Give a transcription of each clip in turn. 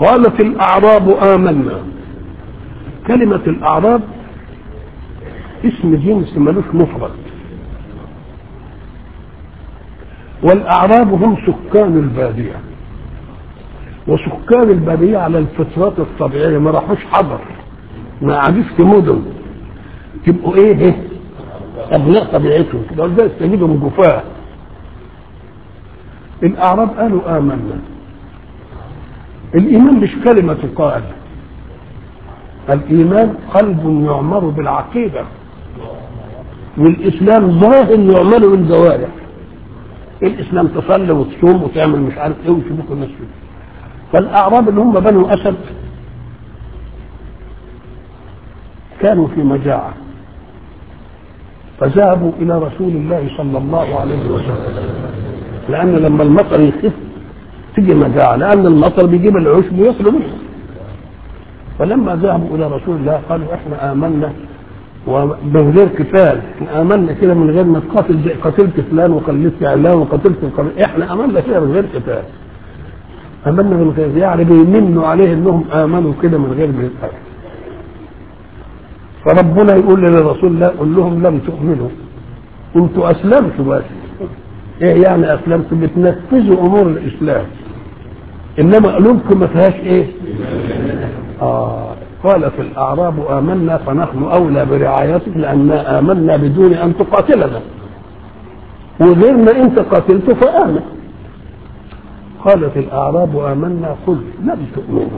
قالت الأعراب آمنا كلمة الأعراب اسم جنس ملوش مفرد والأعراب هم سكان البادية وسكان البادية على الفطرات الطبيعية ما راحوش حضر ما قعدوش في مدن تبقوا ايه ايه أبناء طبيعتهم ده ده استجيبهم جفاه الأعراب قالوا آمنا الإيمان مش كلمة تقال الإيمان قلب يعمر بالعقيدة والإسلام ظاهر يعمل بالجوارح الإسلام تصلي وتصوم وتعمل مش عارف إيه ويشوفوك الناس فيه فالأعراب اللي هم بنو أسد كانوا في مجاعة فذهبوا إلى رسول الله صلى الله عليه وسلم لأن لما المطر يخف تيجي مجاعة لأن المطر بيجيب العشب ويصل منه فلما ذهبوا إلى رسول الله قالوا إحنا آمنا ومن غير قتال آمنا كده من غير ما تقاتل زي قتلت فلان وقلت علان وقتلت القرن. إحنا آمنا كده من غير قتال آمنا من غير يعني بيمنوا عليه إنهم آمنوا كده من غير قتال فربنا يقول للرسول الله قل لهم لم تؤمنوا انتوا اسلمتوا بس ايه يعني اسلمتوا بتنفذوا امور الاسلام انما قلوبكم ما فيهاش ايه اه قالت الاعراب امنا فنحن اولى برعايتك لاننا امنا بدون ان تقاتلنا وغيرنا انت قاتلته فامن قالت الاعراب امنا قل لم تؤمنوا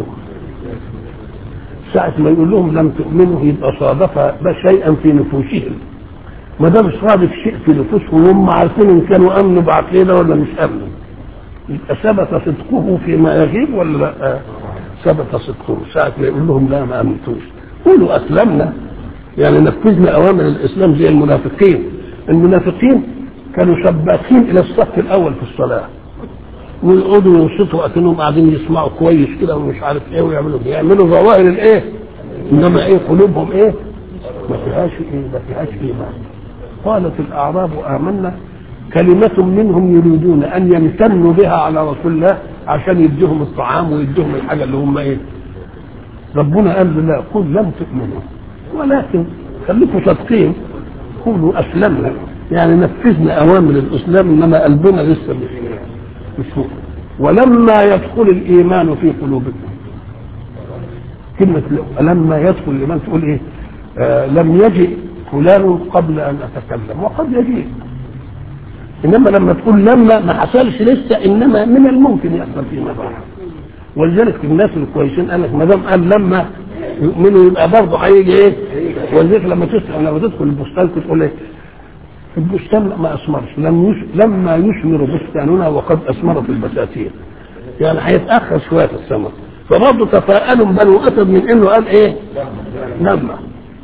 ساعة ما يقول لهم لم تؤمنوا يبقى صادف شيئا في نفوسهم ما دام صادف شيء في نفوسهم هم عارفين ان كانوا امنوا بعقيده ولا مش امنوا يبقى ثبت صدقه فيما يغيب ولا لا ثبت صدقه ساعة ما يقول لهم لا ما امنتوش قولوا اسلمنا يعني نفذنا اوامر الاسلام زي المنافقين المنافقين كانوا سباقين الى الصف الاول في الصلاه ويقعدوا ينصتوا اكنهم قاعدين يسمعوا كويس كده ومش عارف ايه ويعملوا يعملوا ظواهر الايه انما ايه قلوبهم ايه ما فيهاش ايه ما فيهاش ايمان قالت الاعراب امنا كلمة منهم يريدون ان يمتنوا بها على رسول الله عشان يديهم الطعام ويديهم الحاجة اللي هم ايه ربنا قال لا قل لم تؤمنوا ولكن خليكم صادقين قولوا اسلمنا يعني نفذنا اوامر الاسلام انما قلبنا لسه مش مش مؤمن ولما يدخل الايمان في قلوبكم كلمة لما يدخل الايمان تقول ايه آه لم يجئ فلان قبل ان اتكلم وقد يجيء انما لما تقول لما ما حصلش لسه انما من الممكن يحصل فيما بعد ولذلك الناس الكويسين قال لك ما دام قال لما يؤمنوا يبقى برضه هيجي ايه ولذلك لما تسال لما تدخل البستان تقول ايه البستان ما اثمرش لم يش... لما يثمر بستاننا وقد اثمرت البساتين يعني هيتاخر شويه في الثمر فبرضه تفاءلوا بنو اسد من انه قال ايه؟ لما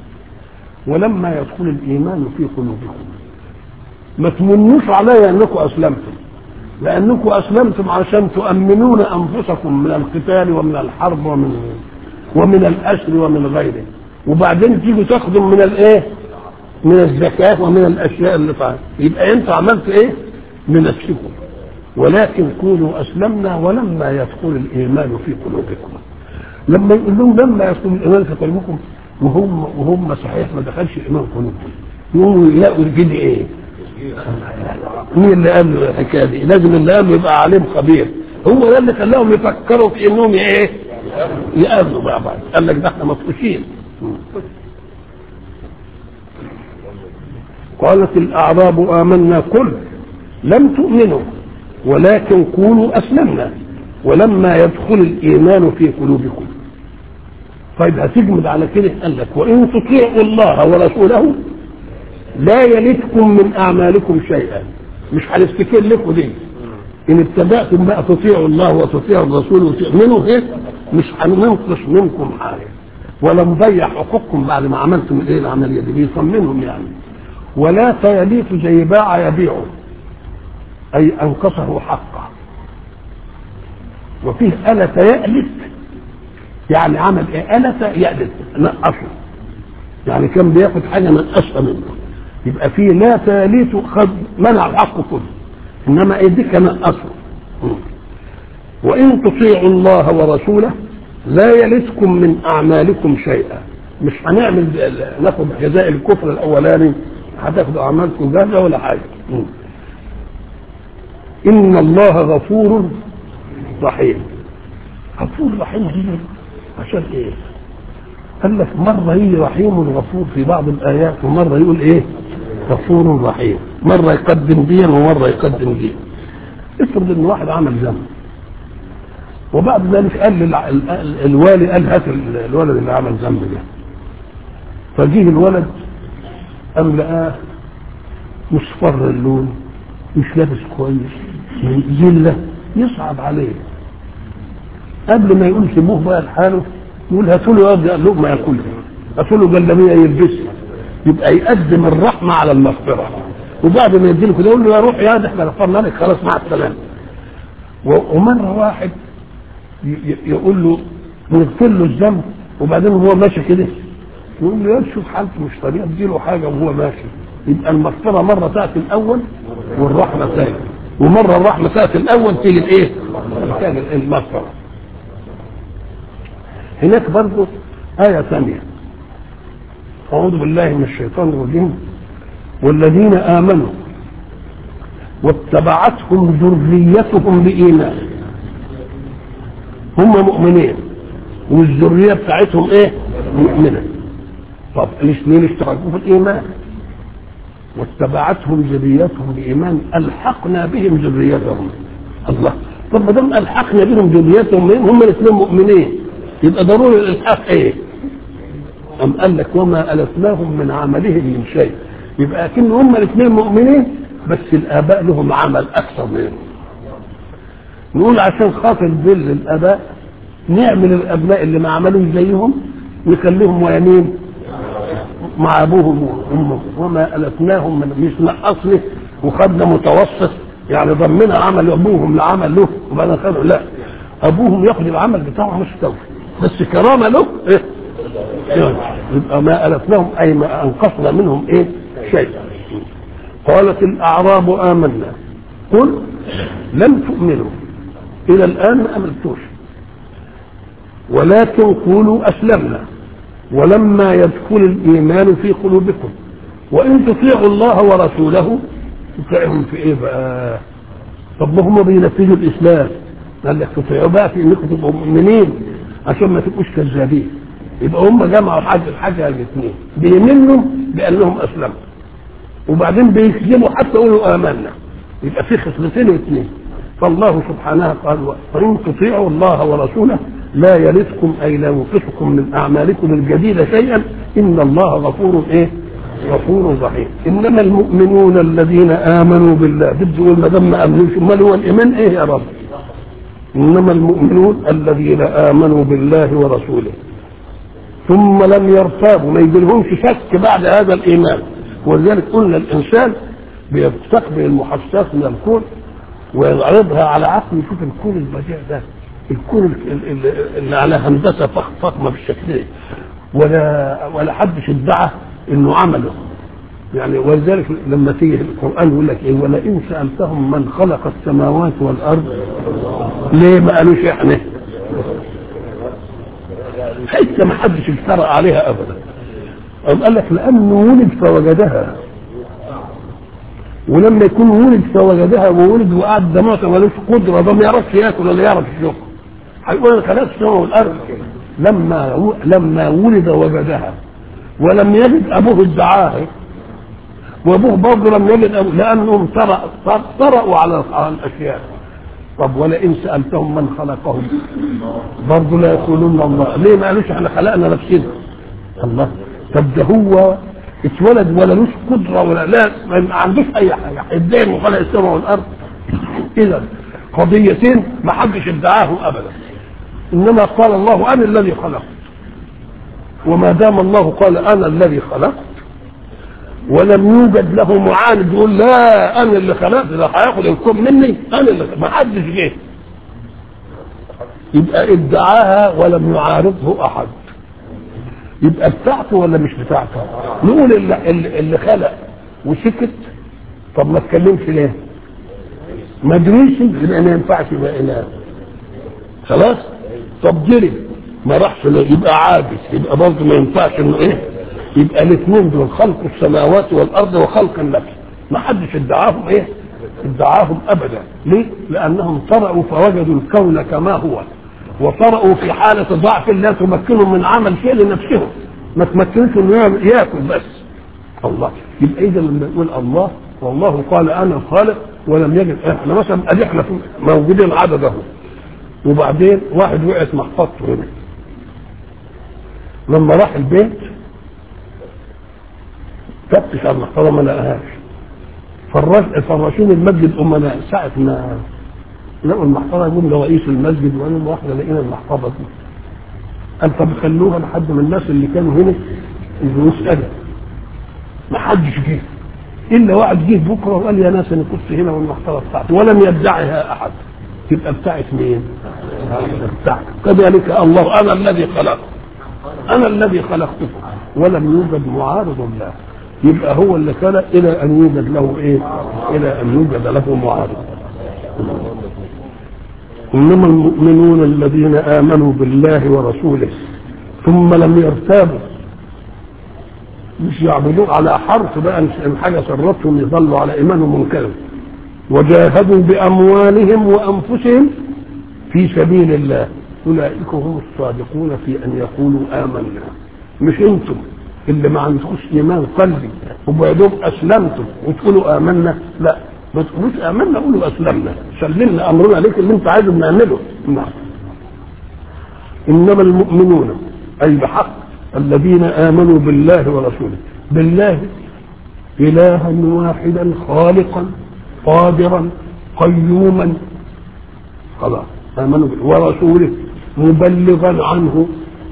ولما يدخل الايمان في قلوبكم ما تمنوش علي انكم اسلمتم لانكم اسلمتم عشان تؤمنون انفسكم من القتال ومن الحرب ومن ومن الاسر ومن غيره وبعدين تيجوا تاخذوا من الايه؟ من الزكاة ومن الأشياء اللي فعل يبقى أنت عملت إيه؟ لنفسكم ولكن كونوا أسلمنا ولما يدخل الإيمان في قلوبكم لما يقول لهم لما يدخل الإيمان في قلوبكم وهم وهم صحيح ما دخلش الإيمان في قلوبكم يقوموا يلاقوا كده إيه؟ مين اللي قال له الحكايه دي؟ لازم اللي قال له يبقى عليم خبير هو ده اللي خلاهم يفكروا في انهم ايه؟ يقابلوا مع بعض قال لك ده احنا مفقوشين قالت الأعراب آمنا قل لم تؤمنوا ولكن قولوا أسلمنا ولما يدخل الإيمان في قلوبكم طيب هتجمد على كده قال لك وإن تطيعوا الله ورسوله لا يلدكم من أعمالكم شيئا مش هنفتكر لكم دي إن ابتدأتم بقى تطيعوا الله وتطيعوا الرسول وتؤمنوا هيك مش هننقص منكم حاجة ولا نضيع حقوقكم بعد ما عملتم الايه العمليه دي بيطمنهم يعني ولا تيليف زي باع يبيع أي أنقصه حقه وفيه ألة يألف يعني عمل إيه ألة يألف نقصه يعني كان بياخد حاجة نقصها منه يبقى فيه لا تاليف خد منع الحق كله إنما إيه دي كان نقصه وإن تطيعوا الله ورسوله لا يلدكم من اعمالكم شيئا مش هنعمل ناخد جزاء الكفر الاولاني هتاخدوا اعمالكم جاهزه ولا حاجه ان الله غفور رحيم غفور رحيم دي عشان ايه قال لك مرة يجي رحيم غفور في بعض الآيات ومرة يقول إيه غفور رحيم مرة يقدم دين ومرة يقدم دين افرض إن واحد عمل ذنب وبعد ذلك قال للع... الوالي قال هات الولد اللي عمل ذنب ده فجيه الولد قام لقاه مصفر اللون مش لابس كويس جلة يصعب عليه قبل ما يقول سيبوه بقى لحاله يقول هاتوا له لقمه ياكلها هاتوا له جلابيه يلبسها يبقى يقدم الرحمه على المغفره وبعد ما يديله كده يقول له يا روح يا ده احنا غفرنا لك خلاص مع السلامه ومره واحد يقول له نغفر له الذنب وبعدين هو ماشي كده يقول له يا شوف حالته مش طبيعي اديله حاجه وهو ماشي يبقى المغفره مره تاتي الاول والرحمه تاتي ومره الرحمه تاتي الاول تيجي الايه؟ تيجي المغفره هناك برضه آية ثانية أعوذ بالله من الشيطان الرجيم والذين آمنوا واتبعتهم ذريتهم بإيمان هم مؤمنين والذرية بتاعتهم إيه؟ مؤمنة طب الاثنين اشتركوا في الإيمان واتبعتهم ذريتهم بإيمان ألحقنا بهم ذريتهم الله طب ما دام ألحقنا بهم ذريتهم هم الاثنين مؤمنين يبقى ضروري الالحاق ايه؟ أم قال لك وما ألفناهم من عملهم من شيء يبقى أكن هم الاثنين مؤمنين بس الآباء لهم عمل أكثر منهم نقول عشان خاطر ذل الآباء نعمل الأبناء اللي ما عملوش زيهم نخليهم ويمين مع أبوهم وأمهم وما ألفناهم من مش نقصني وخدنا متوسط يعني ضمنا عمل أبوهم لعمل له وبعدين خدوا لا أبوهم ياخد العمل بتاعه مستوفي بس كرامه له ايه يبقى ما الفناهم اي ما انقصنا منهم ايه شيء قالت الاعراب امنا قل لم تؤمنوا الى الان ما امنتوش ولكن قولوا اسلمنا ولما يدخل الايمان في قلوبكم وان تطيعوا الله ورسوله تطيعهم في ايه بقى طب ما هم بينفذوا الاسلام قال لك تطيعوا بقى في انكم تبقوا مؤمنين عشان ما تبقوش كذابين يبقى هم جمعوا حاجه الحاجه الاثنين بيمنوا بانهم اسلموا وبعدين بيكذبوا حتى يقولوا امنا يبقى في خصلتين اثنين فالله سبحانه قال وان تطيعوا الله ورسوله لا يلدكم اي لا ينقصكم من اعمالكم الجديده شيئا ان الله غفور ايه؟ غفور رحيم انما المؤمنون الذين امنوا بالله بده يقول ما دام ما امنوش امال هو الايمان ايه يا رب؟ انما المؤمنون الذين امنوا بالله ورسوله ثم لم يرتابوا ما يجيلهمش شك بعد هذا الايمان ولذلك قلنا الانسان بيستقبل المحسسات من الكون ويعرضها على عقله يشوف الكون البديع ده الكون اللي على هندسه فخمه بالشكل ده ولا ولا حدش ادعى انه عمله يعني ولذلك لما تيجي القران يقول لك ايه ولئن سالتهم من خلق السماوات والارض ليه ما قالوش احنا حتى ما حدش افترى عليها ابدا قام قال لك لانه ولد فوجدها ولما يكون ولد فوجدها وولد وقعد ده معطى ملوش قدره ده ما يعرفش ياكل ولا يعرف يشوف هيقول انا خلقت السماء والارض لما لما ولد وجدها ولم يجد ابوه ادعاها وابوه برضه لم يجد أبوه لانهم طرأوا على الاشياء طب ولئن سالتهم من خلقهم برضه لا يقولون الله ليه ما قالوش احنا خلقنا نفسنا الله طب ده هو اتولد ولا لوش قدره ولا لا ما عندوش اي حاجه ادعي انه خلق السماء والارض اذا قضيتين ما حدش ادعاهم ابدا انما قال الله انا الذي خلقت وما دام الله قال انا الذي خلقت ولم يوجد له معاند يقول لا انا اللي خلقت ده هياخد الكون مني انا اللي ما حدش جه يبقى ادعاها ولم يعارضه احد يبقى بتاعته ولا مش بتاعته نقول اللي, اللي خلق وسكت طب ما اتكلمش ليه ما ادريش يبقى ما ينفعش يبقى اله خلاص طب جري ما راحش يبقى عاجز يبقى برضه ما ينفعش انه ايه يبقى الاثنين دول خلق السماوات والارض وخلق النفس ما حدش ادعاهم ايه ادعاهم ابدا ليه لانهم طرأوا فوجدوا الكون كما هو وطرأوا في حالة ضعف لا تمكنهم من عمل شيء لنفسهم ما تمكنش انه ياكل بس الله يبقى اذا لما نقول الله والله قال انا الخالق ولم يجد احنا مثلا ادي احنا موجودين عدد اهو وبعدين واحد وقعت محفظته هنا لما راح البيت فتش على المحفظه ما لقاهاش فراش فراشين المسجد امناء ساعه ما لقوا المحفظه يقول لرئيس المسجد وانا واحده لقينا المحفظه دي قال طب خلوها لحد من الناس اللي كانوا هنا اللي يسالوا ما حدش جه الا واحد جه بكره وقال يا ناس انا كنت هنا والمحفظه بتاعتي ولم يدعها احد تبقى بتاعت مين؟ بتاعتك كذلك الله انا الذي خلقت انا الذي خلقتكم ولم يوجد معارض له يبقى هو اللي خلق الى ان يوجد له ايه؟ الى ان يوجد له معارض انما المؤمنون الذين امنوا بالله ورسوله ثم لم يرتابوا مش يعبدوه على حرف بقى ان حاجه سرتهم يظلوا على ايمانهم منكرا وجاهدوا باموالهم وانفسهم في سبيل الله اولئك هم الصادقون في ان يقولوا امنا مش انتم اللي ما عندكوش ايمان قلبي وبعدهم اسلمتم وتقولوا امنا لا ما تقولوش امنا قولوا اسلمنا سلمنا امرنا عليك اللي انت عايزه بنعمله نعم انما المؤمنون اي بحق الذين امنوا بالله ورسوله بالله الها واحدا خالقا قادرا قيوما خلاص امنوا بالله ورسوله مبلغا عنه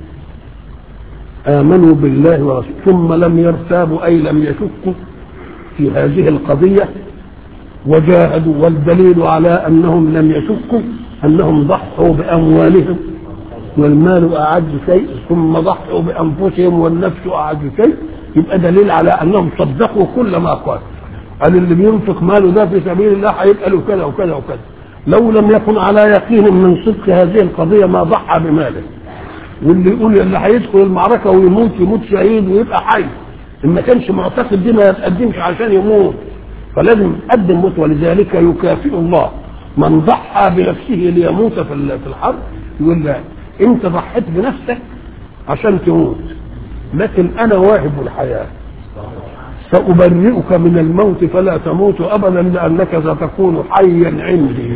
امنوا بالله ورسوله ثم لم يرتابوا اي لم يشكوا في هذه القضيه وجاهدوا والدليل على انهم لم يشكوا انهم ضحوا باموالهم والمال اعز شيء ثم ضحوا بانفسهم والنفس اعز شيء يبقى دليل على انهم صدقوا كل ما قال قال اللي بينفق ماله ده في سبيل الله هيبقى له كذا وكذا وكذا لو لم يكن على يقين من صدق هذه القضيه ما ضحى بماله واللي يقول اللي هيدخل المعركه ويموت يموت شهيد ويبقى حي ان ما كانش معتقد دي ما يتقدمش عشان يموت فلازم يقدم موت ولذلك يكافئ الله من ضحى بنفسه ليموت في الحرب يقول لا انت ضحيت بنفسك عشان تموت لكن انا واهب الحياه سأبرئك من الموت فلا تموت أبدا لأنك ستكون حيا عندي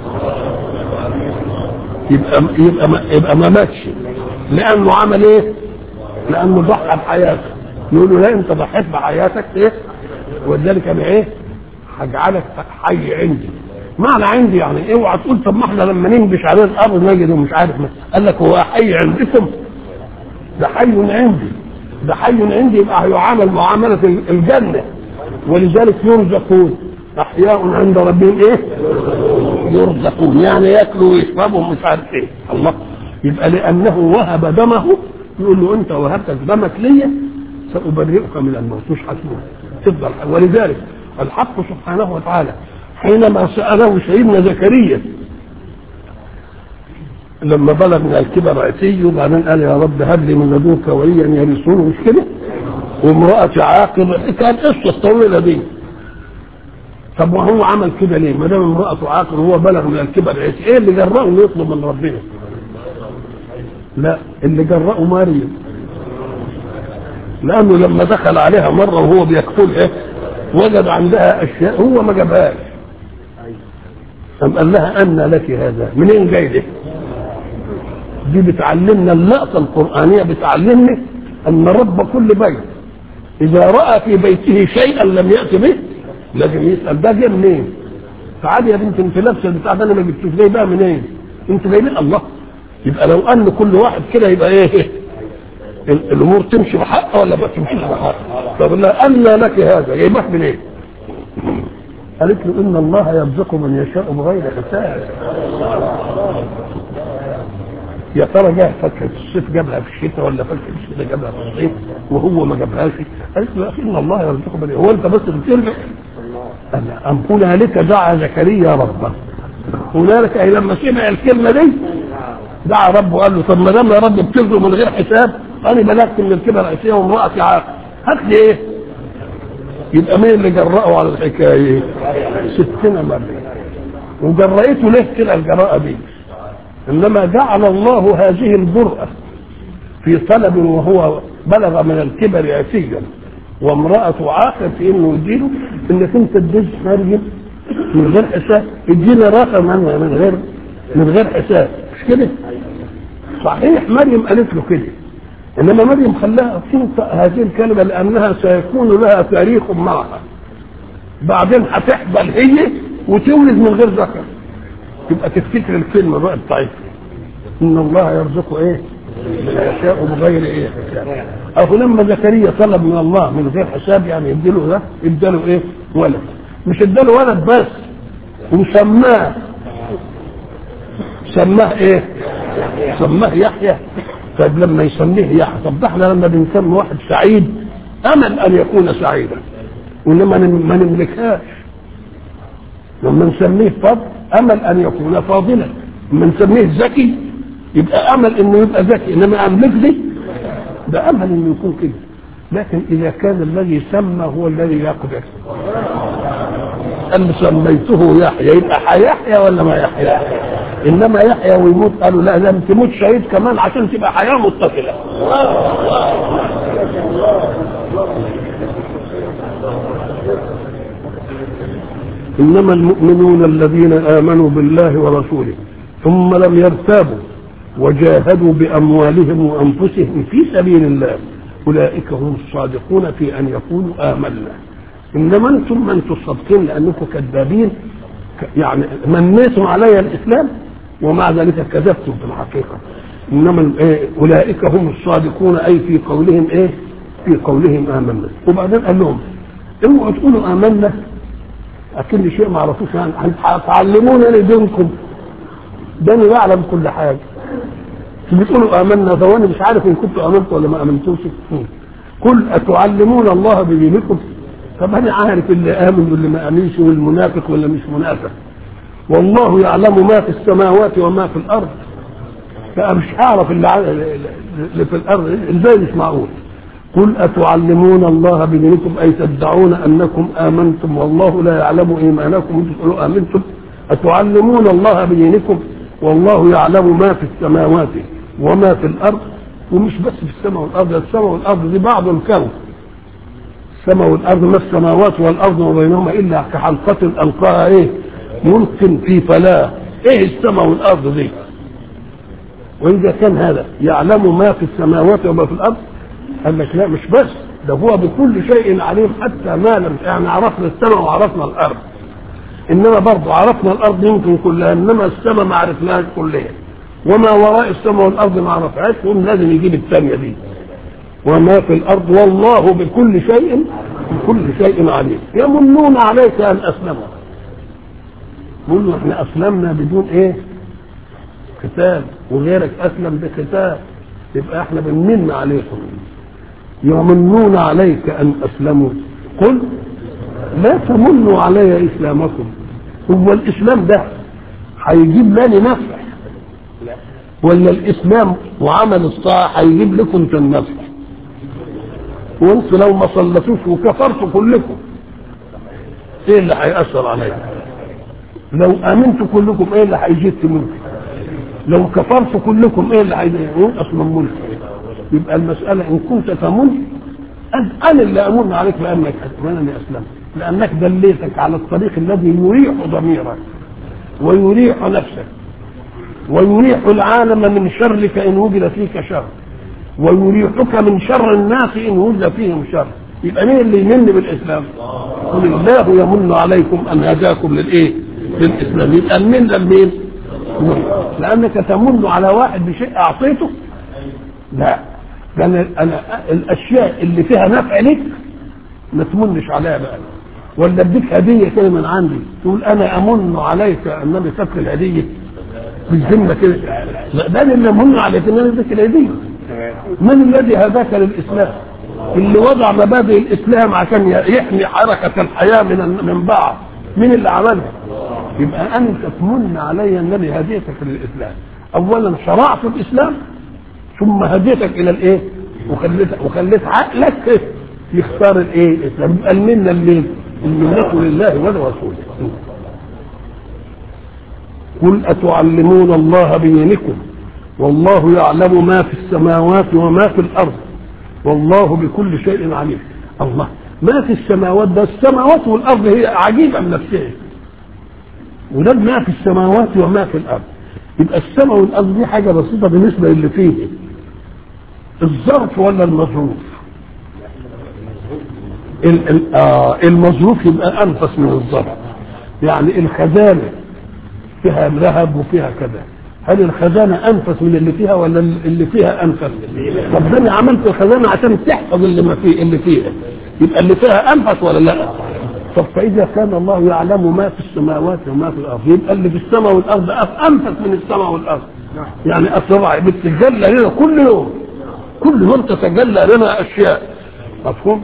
يبقى يبقى ما, يبقى ما ماتش لأنه عمل إيه؟ لأنه ضحى بحياته يقول له لا أنت ضحيت بحياتك إيه؟ ولذلك أنا إيه؟ هجعلك حي عندي معنى عندي يعني اوعى تقول طب ما احنا لما ننبش عليه الارض نجده مش عارف ما. قال لك هو حي عندكم ده حي عندي ده حي عندي يبقى هيعامل معامله الجنه ولذلك يرزقون احياء عند ربهم ايه؟ يرزقون يعني ياكلوا ويشربوا مش عارف ايه الله يبقى لانه وهب دمه يقول له انت وهبت دمك ليا سابرئك من الموت مش هتموت تفضل ولذلك الحق سبحانه وتعالى حينما سأله سيدنا زكريا لما بلغ من الكبر عتي وبعدين قال يا رب هب لي من لدنك وليا يرثونه مش كده؟ وامرأتي عاقر كانت قصة الطويلة دي طب وهو عمل كده ليه؟ ما دام امرأته عاقر وهو بلغ من الكبر عتي ايه اللي جرأه انه يطلب من ربنا؟ لا اللي جرأه مريم لأنه لما دخل عليها مرة وهو بيقول ايه؟ وجد عندها اشياء هو ما جابهاش قام قال لها ان لك هذا منين جاي ده دي بتعلمنا اللقطه القرانيه بتعلمني ان رب كل بيت اذا راى في بيته شيئا لم يات به لازم يسال ده جه منين تعالي يا بنت انت لابسه البتاع ده انا ما جبتوش جاي بقى منين انت جايبين الله يبقى لو ان كل واحد كده يبقى ايه الامور تمشي بحق ولا ما تمشيش بحق طب لا ان لك هذا جايبك منين إيه؟ قالت له ان الله يرزق من يشاء بغير حساب يا ترى جه فاكهه الصيف جابها في الشتاء ولا فاكهه الشتاء جابها في الصيف وهو ما جابهاش قالت له يا اخي ان الله يرزق من هو انت بس بترجع انا ام هنالك دعا زكريا ربه هنالك اي لما سمع الكلمه دي دعا ربه وقال له طب ما دام يا رب بترزق من غير حساب انا بلغت من الكبر عشيه وامراتي عاقل هات لي ايه؟ يبقى مين اللي جرأه على الحكايه؟ ستنا مريم وجرأته ليه كده الجراءه دي؟ انما جعل الله هذه الجرأه في طلب وهو بلغ من الكبر عتيا وامرأة عاقل في انه يديله انك انت تدز مريم من غير حساب ادينا رقم عنها من غير من غير حساب مش كده؟ صحيح مريم قالت له كده انما مريم خلاها تنطق هذه الكلمه لانها سيكون لها تاريخ معها بعدين هتحبل هي وتولد من غير ذكر تبقى تفتكر الكلمه بقى بتاعتها ان الله يرزق ايه؟ من يشاء بغير ايه حساب اهو لما زكريا طلب من الله من غير حساب يعني يديله ده اداله ايه؟ ولد مش اداله ولد بس وسماه سماه ايه؟ سماه يحيى طيب لما يسميه يحيى طب ده احنا لما بنسمي واحد سعيد امل ان يكون سعيدا وانما ما نملكهاش لما نسميه فضل امل ان يكون فاضلا لما نسميه ذكي يبقى امل انه يبقى ذكي انما املك دي ده امل انه يكون كده لكن اذا كان الذي سمى هو الذي يقدر قال سميته يحيى يبقى هيحيى ولا ما يحيى انما يحيى ويموت قالوا لا لازم تموت شهيد كمان عشان تبقى حياه متصله انما المؤمنون الذين امنوا بالله ورسوله ثم لم يرتابوا وجاهدوا باموالهم وانفسهم في سبيل الله اولئك هم الصادقون في ان يقولوا امنا انما انتم ما انتم صادقين لانكم كذابين يعني منيتم علي الاسلام ومع ذلك كذبتم في الحقيقه انما إيه اولئك هم الصادقون اي في قولهم ايه في قولهم امنا وبعدين قال لهم اوعوا تقولوا امنا اكن شيء ما عرفوش يعني هتعلمونا لدينكم ده انا بعلم كل حاجه بتقولوا امنا ده وانا مش عارف ان كنتوا امنتوا ولا ما امنتوش قل اتعلمون الله بدينكم طب انا عارف اللي امن واللي ما امنش والمنافق ولا مش منافق والله يعلم ما في السماوات وما في الارض فمش هعرف اللي, اللي في الارض ازاي مش معقول قل اتعلمون الله بدينكم اي تدعون انكم امنتم والله لا يعلم ايمانكم انتم تقولوا امنتم اتعلمون الله بدينكم والله يعلم ما في السماوات وما في الارض ومش بس في السماء والارض السماء والارض دي بعض الكون السماء والارض ما السماوات والارض وبينهما الا كحلقة القاها ايه ملك في فلاه ايه السماء والارض دي واذا كان هذا يعلم ما في السماوات وما في الارض قال لك لا مش بس ده هو بكل شيء عليم حتى ما لم يعني عرفنا السماء وعرفنا الارض انما برضه عرفنا الارض يمكن كلها انما السماء ما عرفناهاش كلها وما وراء السماء والارض ما عرفهاش يقوم لازم يجيب الثانيه دي وما في الارض والله بكل شيء بكل شيء عليم يمنون عليك ان اسلموا قول له احنا اسلمنا بدون ايه قتال وغيرك اسلم بقتال يبقى احنا بنمن عليكم يمنون عليك ان اسلموا قل لا تمنوا علي اسلامكم هو الاسلام ده هيجيب لنا نفع ولا الاسلام وعمل الطاعه هيجيب لكم انت النفع وانتوا لو ما صلتوش وكفرتوا كلكم ايه اللي هيأثر عليكم لو امنتوا كلكم ايه اللي هيجيب منكم لو كفرتوا كلكم ايه اللي هيجيب اصلا ملك يبقى المسألة إن كنت تمن أنا اللي أمن عليك لأنك أتمنى أسلمت لأنك دليتك على الطريق الذي يريح ضميرك ويريح نفسك ويريح العالم من شرك إن وجد فيك شر ويريحك من شر الناس إن وجد فيهم شر يبقى مين اللي يمن بالإسلام؟ قل الله يمن عليكم أن هداكم للإيه؟ للإسلام يبقى المن لمين؟ لأنك تمن على واحد بشيء أعطيته لا ده أنا, أنا الأشياء اللي فيها نفع لك ما تمنش عليها بقى ولا اديك هديه كده من عندي تقول انا امن عليك انني خدت الهديه بالذمه كده لا ده اللي امن عليك ان انا اديك الهديه من الذي هداك للاسلام اللي وضع مبادئ الاسلام عشان يحمي حركه الحياه من من بعض مين اللي عملها يبقى انت تمن علي انني هديتك للاسلام اولا شرعت الاسلام ثم هديتك الى الايه وخليت وخليت عقلك يختار الايه الاسلام يبقى المنه اللي المنه لله ولرسوله قل اتعلمون الله بينكم والله يعلم ما في السماوات وما في الارض والله بكل شيء عليم الله ما في السماوات ده السماوات والارض هي عجيبه من نفسها وده ما في السماوات وما في الارض يبقى السماء والارض دي حاجه بسيطه بالنسبه للي فيه الظرف ولا المظروف ال- ال- آه المظروف يبقى انفس من الظرف يعني الخزانه فيها ذهب وفيها كذا هل الخزانه انفس من اللي فيها ولا اللي فيها انفس؟ طب ده انا عملت الخزانه عشان تحفظ اللي ما فيه اللي فيها يبقى اللي فيها انفس ولا لا؟ طب فاذا كان الله يعلم ما في السماوات وما في الارض يبقى اللي في السماء والارض انفس من السماء والارض يعني اسرع بتتجلى لنا كل يوم كل يوم تتجلى لنا اشياء مفهوم؟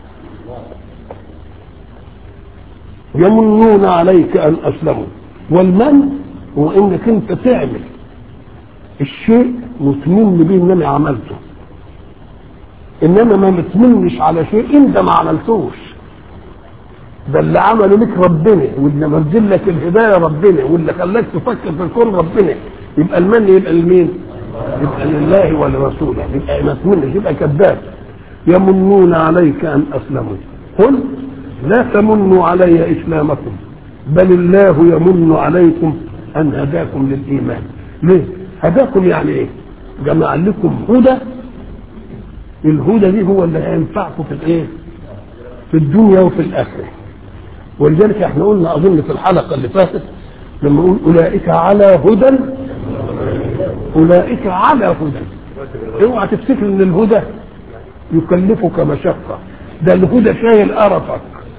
يمنون عليك ان اسلموا والمن هو انك انت تعمل الشيء وتمن بيه ان انا عملته انما ما بتمنش على شيء انت ما عملتوش ده اللي عمله لك ربنا واللي نزل لك الهدايه ربنا واللي خلاك تفكر في الكون ربنا يبقى المن يبقى لمين؟ يبقى لله ولرسوله يبقى ما تمنش يبقى كذاب يمنون عليك ان اسلموا قل لا تمنوا علي اسلامكم بل الله يمن عليكم ان هداكم للايمان ليه هداكم يعني ايه جمع لكم هدى الهدى دي هو اللي هينفعكم في الايه في الدنيا وفي الاخره ولذلك احنا قلنا اظن في الحلقه اللي فاتت لما نقول اولئك على هدى اولئك على هدى اوعى تفتكر ان الهدى يكلفك مشقه ده الهدى شايل قرفك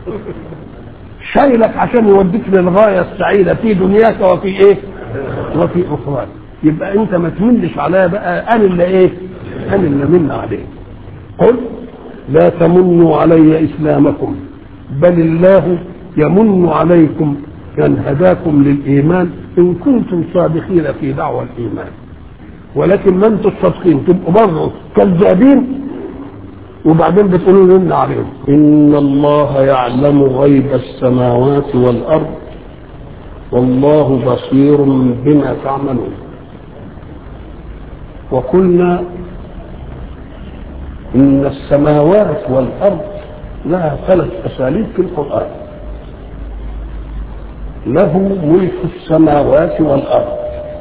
شايلك عشان يوديك للغايه السعيده في دنياك وفي ايه؟ وفي اخراك يبقى انت ما تملش عليا بقى انا اللي ايه؟ انا اللي من عليك قل لا تمنوا علي اسلامكم بل الله يمن عليكم ان هداكم للايمان ان كنتم صادقين في دعوى الايمان ولكن ما انتم صادقين تبقوا برضه كذابين وبعدين بتقولوا لنا عليهم ان الله يعلم غيب السماوات والارض والله بصير بما تعملون وقلنا ان السماوات والارض لها ثلاث اساليب في القران له ملك السماوات والارض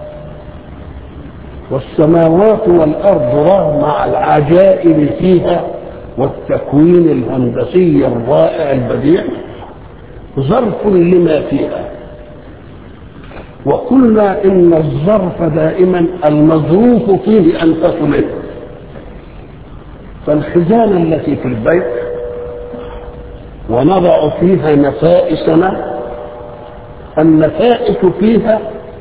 والسماوات والارض رغم العجائب فيها والتكوين الهندسي الرائع البديع ظرف لما فيها وقلنا ان الظرف دائما المظروف فيه انفس منه فالخزانه التي في البيت ونضع فيها نفائسنا النفائس فيها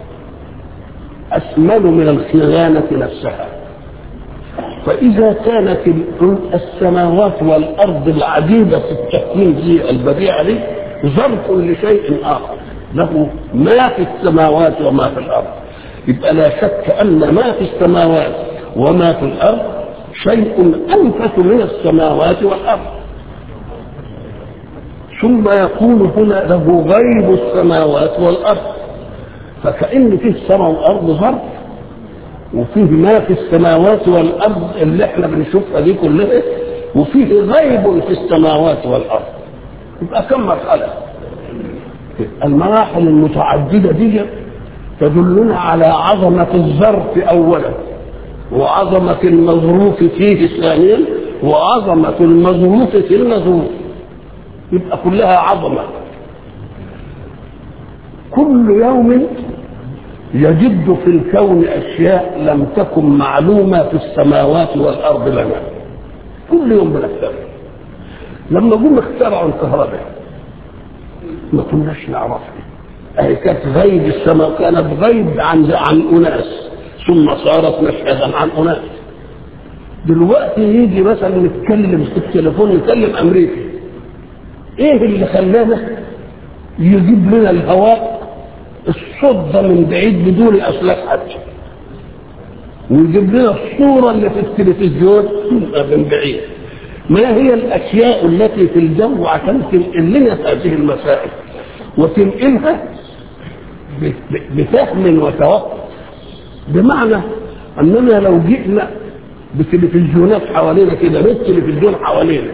اسمن من الخزانه نفسها فإذا كانت السماوات والأرض العجيبة في التكوين دي البديعة دي ظرف لشيء آخر له ما في السماوات وما في الأرض يبقى لا شك أن ما في السماوات وما في الأرض شيء أنفس من السماوات والأرض ثم يقول هنا له غيب السماوات والأرض فكأن فيه السماء والأرض ظرف وفيه ما في السماوات والارض اللي احنا بنشوفها دي كلها وفيه غيب في السماوات والارض يبقى كم مرحله المراحل المتعدده دي تدلنا على عظمه الظرف اولا وعظمه المظروف فيه ثانيا وعظمه المظروف في المظروف يبقى كلها عظمه كل يوم يجد في الكون اشياء لم تكن معلومه في السماوات والارض لنا كل يوم بنخترع لما جم اخترعوا الكهرباء ما كناش نعرفها اهي كانت غيب السماء كانت غيب عن عن اناس ثم صارت مشهدا عن اناس دلوقتي يجي مثلا نتكلم في التليفون نكلم امريكا ايه اللي خلانا يجيب لنا الهواء الصوت ده من بعيد بدون اسلاك حتى ويجيب لنا الصوره اللي في التلفزيون من بعيد ما هي الاشياء التي في الجو عشان تنقل لنا هذه المسائل وتنقلها بفهم وتوقف بمعنى اننا لو جئنا بتلفزيونات حوالينا كده بيت تلفزيون حوالينا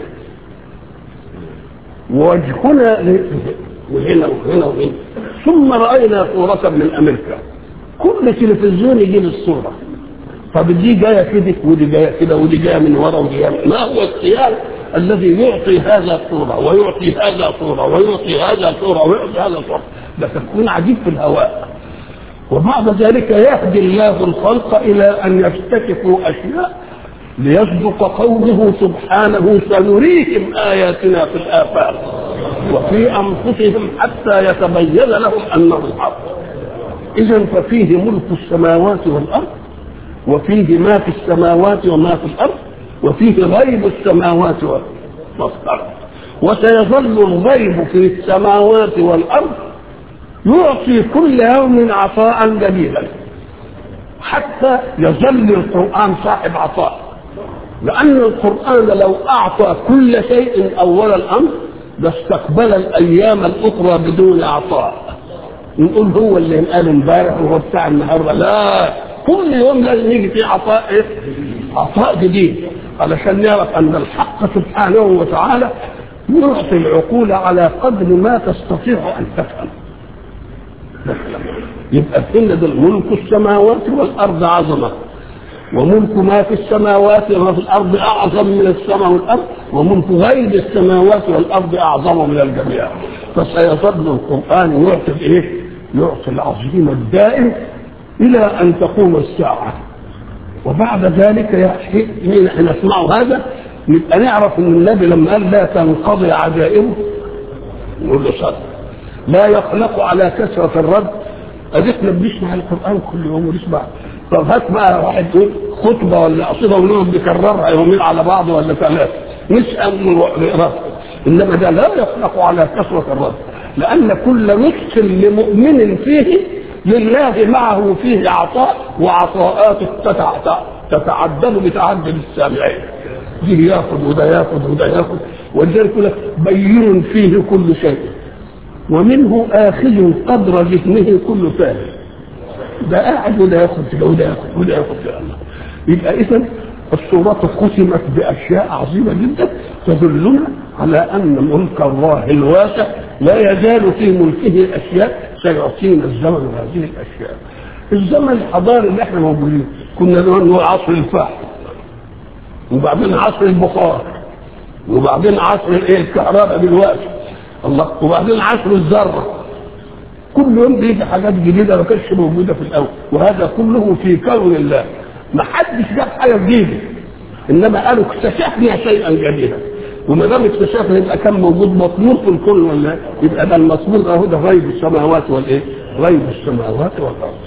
ووجهنا وهنا وهنا وهنا ثم راينا صوره من امريكا كل تلفزيون يجيب الصوره طب دي جايه كده ودي جايه كده ودي جايه من ورا ودي جايه ما هو السياق الذي يعطي هذا صوره ويعطي هذا صوره ويعطي هذا صوره ويعطي هذا صوره ده تكون عجيب في الهواء وبعد ذلك يهدي الله الخلق الى ان يكتشفوا اشياء ليصدق قوله سبحانه سنريهم اياتنا في الافاق وفي انفسهم حتى يتبين لهم انه الحق اذا ففيه ملك السماوات والارض وفيه ما في السماوات وما في الارض وفيه غيب السماوات والارض وسيظل الغيب في السماوات والارض يعطي كل يوم عطاء جديدا حتى يظل القران صاحب عطاء لان القران لو اعطى كل شيء اول الامر لاستقبل الايام الاخرى بدون عطاء نقول هو اللي قال امبارح وهو بتاع النهارده لا كل يوم لازم يجي فيه عطاء ايه؟ عطاء جديد علشان نعرف ان الحق سبحانه وتعالى يعطي العقول على قدر ما تستطيع ان تفهم. يبقى هنا ده ملك السماوات والارض عظمه وملك ما في السماوات وما في الارض اعظم من السماء والارض وملك غير السماوات والارض اعظم من الجميع فسيظل القران يعطي الايه؟ يعطي العظيم الدائم الى ان تقوم الساعه وبعد ذلك حين نسمع هذا نبقى نعرف ان النبي لما قال لا تنقضي عجائبه نقول له صدق لا يخلق على كثره الرد ادي احنا بنسمع القران كل يوم ونسمع طب هات بقى واحد يقول خطبه ولا قصيده ونقعد بيكررها يومين على بعض ولا ثلاثه نسال ونقراها انما ده لا يخلق على كثره الرد لان كل نصف لمؤمن فيه لله معه فيه عطاء وعطاءات تتعدد بتعدد السامعين دي ياخذ وده ياخذ وده ياخذ ولذلك يقول لك بين فيه كل شيء ومنه آخذ قدر جسمه كل فاهم ده قاعد وده ياخذ كده وده ياخذ وده ياخذ كده يبقى إذا الصورة قسمت بأشياء عظيمة جدا تدلنا على أن ملك الله الواسع لا يزال في ملكه أشياء سيعطينا الزمن هذه الأشياء الزمن الحضاري اللي احنا موجودين كنا نقول عصر الفحم وبعدين عصر البخار وبعدين عصر الايه الكهرباء دلوقتي الله وبعدين عصر الذره كل يوم بيجي حاجات جديده ما كانتش موجوده في الاول وهذا كله في كون الله ما حدش جاب حاجه جديده انما قالوا اكتشفنا شيئا جديدا وما دام اكتشفنا يبقى كان موجود مطلوب في الكون ولا يبقى ده المطلوب اهو ده غيب السماوات والايه؟ غيب السماوات والارض